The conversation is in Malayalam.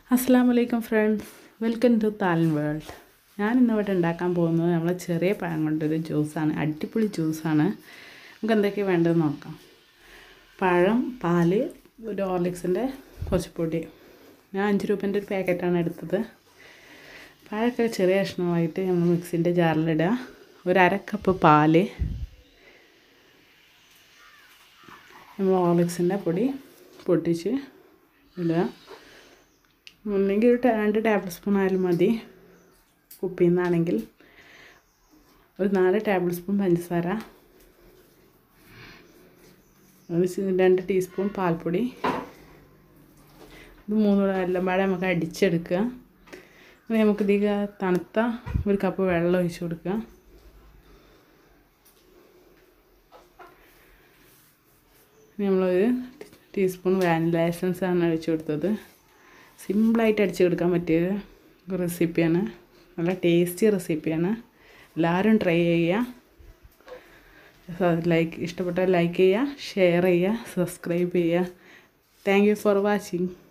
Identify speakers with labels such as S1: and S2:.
S1: അസ്സാം വലൈക്കും ഫ്രണ്ട്സ് വെൽക്കം ടു താലൻ വേൾഡ് ഞാൻ ഇന്നിവിടെ ഉണ്ടാക്കാൻ പോകുന്നത് നമ്മളെ ചെറിയ പഴം കൊണ്ടൊരു ജ്യൂസാണ് അടിപൊളി ജ്യൂസാണ് നമുക്ക് എന്തൊക്കെയാണ് വേണ്ടതെന്ന് നോക്കാം പഴം പാല് ഒരു ഹോർലിക്സിൻ്റെ കുറച്ച് പൊടി ഞാൻ അഞ്ച് രൂപേൻ്റെ ഒരു പാക്കറ്റാണ് എടുത്തത് പഴമൊക്കെ ചെറിയ കഷ്ണമായിട്ട് നമ്മൾ മിക്സിൻ്റെ ജാറിലിടുക ഒരു അര കപ്പ് പാല് നമ്മൾ ഹോർലിക്സിൻ്റെ പൊടി പൊട്ടിച്ച് ഇടുക ഒന്നെങ്കിൽ ഒരു ട- രണ്ട് ടേബിൾ സ്പൂൺ ആയാലും മതി കുപ്പിയിൽ നിന്നാണെങ്കിൽ ഒരു നാല് ടേബിൾ സ്പൂൺ പഞ്ചസാര ഒരു സി- രണ്ട് ടീസ്പൂൺ പാൽപ്പൊടി ഇത് മൂന്നുകൂടെ എല്ലാം പാടെ നമുക്ക് അടിച്ചെടുക്കുക അങ്ങനെ നമുക്ക് ഇതിൽ തണുത്ത ഒരു കപ്പ് വെള്ളം ഒഴിച്ച് കൊടുക്കുക ഇനി നമ്മളൊരു ടീസ്പൂൺ വാനില എസൻസ് ആണ് ഒഴിച്ച് കൊടുത്തത് സിമ്പിളായിട്ട് അടിച്ചെടുക്കാൻ പറ്റിയ ഒരു റെസിപ്പിയാണ് നല്ല ടേസ്റ്റി റെസിപ്പിയാണ് എല്ലാവരും ട്രൈ ചെയ്യുക ലൈക്ക് ഇഷ്ടപ്പെട്ടാൽ ലൈക്ക് ചെയ്യുക ഷെയർ ചെയ്യുക സബ്സ്ക്രൈബ് ചെയ്യുക താങ്ക് യു ഫോർ വാച്ചിങ്